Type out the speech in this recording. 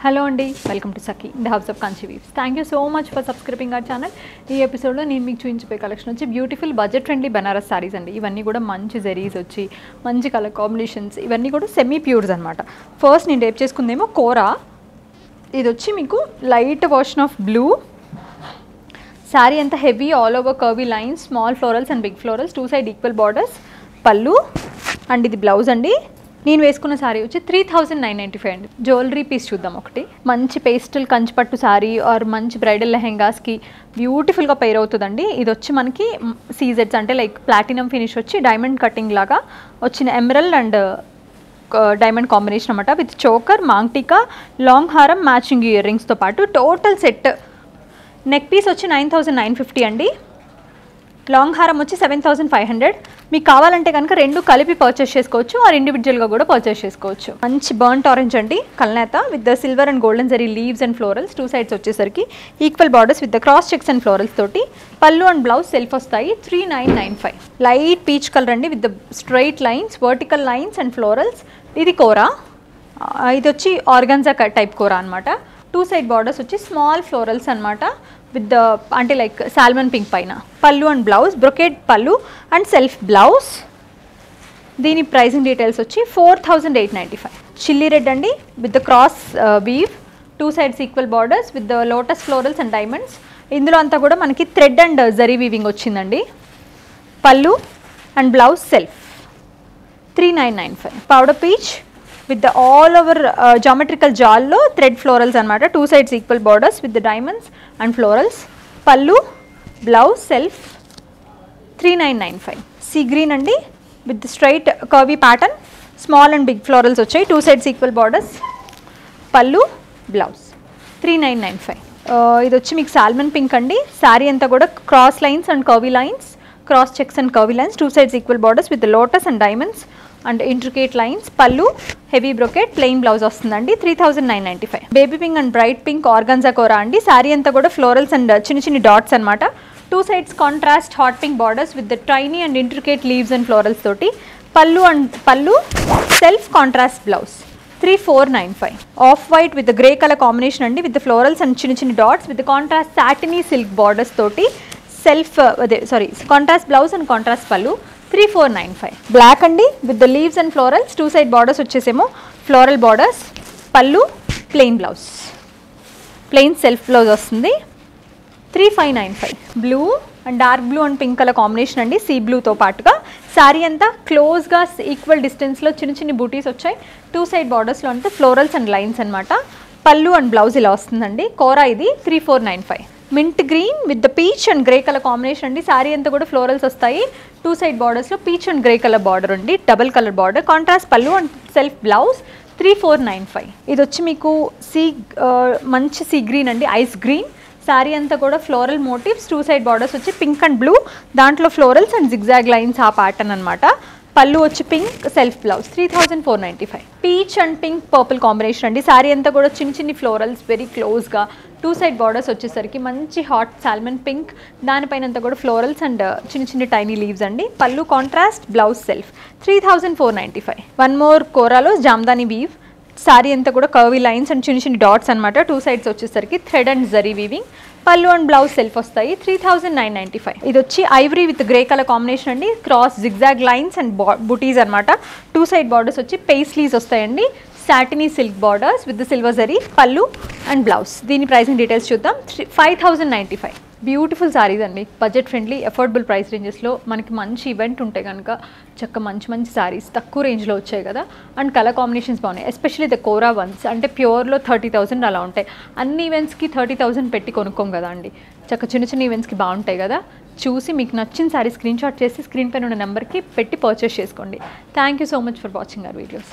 hello అండి welcome to Sakhi the house of Kanchi weaves thank you so much for subscribing our channel ఈ ఎపిసోడ్లో నేను మీకు చూపించిపోయే కలెక్షన్ వచ్చి beautiful budget friendly Banaras saris అండి ఇవన్నీ కూడా మంచి జెరీస్ వచ్చి మంచి కలర్ కాంబినేషన్స్ ఇవన్నీ కూడా సెమీ ప్యూర్స్ అనమాట ఫస్ట్ నేను రేపు చేసుకుందేమో కోరా ఇది వచ్చి మీకు light version of blue sari అంతా heavy all over curvy lines small florals and big florals two side equal borders pallu and ఇది బ్లౌజ్ అండి నేను వేసుకున్న శారీ వచ్చి three thousand nine ninety five అండి జ్యువెలరీ పీస్ చూద్దాం ఒకటి మంచి పేస్టల్ కంచిపట్టు శారీ ఆర్ మంచి బ్రైడల్ లెహెంగాస్కి బ్యూటిఫుల్గా పేర్ అవుతుందండి ఇది వచ్చి మనకి సీజెడ్స్ అంటే లైక్ ప్లాటినం ఫినిష్ వచ్చి డైమండ్ కటింగ్ లాగా వచ్చిన ఎమరల్ అండ్ డైమండ్ కాంబినేషన్ అనమాట విత్ చోకర్ మాంగ్టికా లాంగ్ హారం మ్యాచింగ్ ఇయర్ రింగ్స్తో పాటు టోటల్ సెట్ నెక్ పీస్ వచ్చి నైన్ థౌజండ్ నైన్ ఫిఫ్టీ అండి లాంగ్ హారం వచ్చి సెవెన్ థౌసండ్ ఫైవ్ హండ్రెడ్ మీకు కావాలంటే కనుక రెండు కలిపి పర్చేస్ చేసుకోవచ్చు ఆర్ ఇండివిజువల్గా కూడా పర్చేస్ చేసుకోవచ్చు మంచి బర్న్ట్ ఆరెంజ్ అండి కల్నేత with the silver and golden zari leaves and florals two sides వచ్చేసరికి equal borders with the cross checks and florals తోటి పళ్ళు అండ్ బ్లౌజ్ సెల్ఫ్ వస్తాయి three nine nine five light peach colour అండి with the straight lines vertical lines and florals ఇది కోరా ఆ, ఇది వచ్చి organza type కూర అనమాట టూ సైడ్ బార్డర్స్ వచ్చి స్మాల్ ఫ్లోరల్స్ అనమాట విత్ ద అంటే లైక్ సాల్మన్ పింక్ పైన పళ్ళు and blouse brocade pallu and self blouse దీని ప్రైసింగ్ డీటెయిల్స్ వచ్చి four thousand eight ninety five chilli red అండి with the cross weave two sides equal borders with the lotus florals and diamonds ఇందులో అంతా కూడా మనకి thread and zari weaving వచ్చిందండి pallu and blouse self three nine nine five powder peach with the all over geometrical జాల్లో thread florals అనమాట two sides equal borders with the diamonds and florals pallu blouse self three nine nine five sea green అండి with straight curvy pattern small and big florals వచ్చాయి two sides equal borders pallu blouse three nine nine five ఇది వచ్చి మీకు salmon pink అండి శారీ అంతా కూడా cross lines and curvy lines cross checks and curvy lines two sides equal borders with lotus and diamonds and intricate lines pallu heavy brocade plain blouse వస్తుందండి three thousand nine ninety five baby pink and bright pink organza kora అండి శారీ అంతా కూడా florals and చిన్న చిన్న dots అనమాట two sides contrast hot pink borders with the tiny and intricate leaves and florals తోటి pallu and pallu self contrast blouse three four nine five off white with grey colour combination అండి with florals and చిన్న చిన్న dots with contrast satiny silk borders తోటి self అదే sari contrast blouse and contrast pallu three four nine five black అండి with the leaves and florals two side borders వచ్చేసేమో floral borders pallu plain blouse plain self blouse వస్తుంది three five nine five blue and dark blue and pink colour combination అండి sea బ్లూతో పాటుగా శారీ అంతా క్లోజ్గా equal డిస్టెన్స్లో చిన్న చిన్న బూటీస్ వచ్చాయి టూ సైడ్ బార్డర్స్లో అంతా ఫ్లోరల్స్ అండ్ లైన్స్ అనమాట పళ్ళు అండ్ బ్లౌజ్ ఇలా వస్తుందండి కోరా ఇది three four nine five mint green with the peach and grey colour combination అండి శారీ అంతా కూడా ఫ్లోరల్స్ వస్తాయి టూ సైడ్ బార్డర్స్లో peach and grey colour border అండి double colour border contrast pallu and self blouse three four nine five ఇది వచ్చి మీకు sea మంచి సీ గ్రీన్ అండి ఐస్ గ్రీన్ శారీ అంతా కూడా floral motifs two side borders వచ్చి పింక్ అండ్ బ్లూ దాంట్లో ఫ్లోరల్స్ అండ్ జిగ్జాగ్ లైన్స్ ఆ ప్యాటర్న్ అనమాట పళ్ళు వచ్చి pink self blouse three thousand four ninety five peach and pink purple combination అండి శారీ అంతా కూడా చిన్న చిన్ని ఫ్లోరల్స్ వెరీ క్లోజ్గా టూ సైడ్ బార్డర్స్ వచ్చేసరికి మంచి హాట్ సాల్మన్ పింక్ దానిపైన అంతా కూడా ఫ్లోరల్స్ అండ్ చిన్న చిన్న టైనీ లీవ్స్ అండి pallu contrast blouse self three thousand four ninety five one more కోరాలో జామ్దాని వీవ్ శారీ అంతా కూడా కర్వీ లైన్స్ అండ్ చిన్న చిన్న డాట్స్ అనమాట టూ సైడ్స్ వచ్చేసరికి thread and zari weaving pallu and blouse self వస్తాయి three thousand nine ninety five ఇది వచ్చి ivory with grey colour combination అండి క్రాస్ జిగ్జాగ్ లైన్స్ అండ్ బా బుటీస్ అనమాట టూ సైడ్ బార్డర్స్ వచ్చి పేస్లీస్ వస్తాయండి satiny silk borders with silver zari pallu and blouse దీని ప్రైసింగ్ డీటెయిల్స్ చూద్దాం five thousand ninety five beautiful sarees అండి బడ్జెట్ ఫ్రెండ్లీ అఫోర్డబుల్ ప్రైస్ రేంజెస్లో మనకి మంచి ఈవెంట్ ఉంటే కనుక చక్క మంచి మంచి సారీస్ తక్కువ రేంజ్లో వచ్చాయి కదా అండ్ కలర్ కాంబినేషన్స్ బాగున్నాయి ఎస్పెషల్లీ ద కోరా వన్స్ అంటే ప్యూర్లో థర్టీ థౌసండ్ అలా ఉంటాయి అన్ని ఈవెంట్స్కి థర్టీ థౌసండ్ పెట్టి కొనుక్కోం కదా అండి చక్క చిన్న చిన్న ఈవెంట్స్కి బాగుంటాయి కదా చూసి మీకు నచ్చిన సారీ స్క్రీన్ షాట్ చేసి స్క్రీన్ పైన ఉన్న నెంబర్కి పెట్టి పర్చేస్ చేసుకోండి thank you so much for watching our videos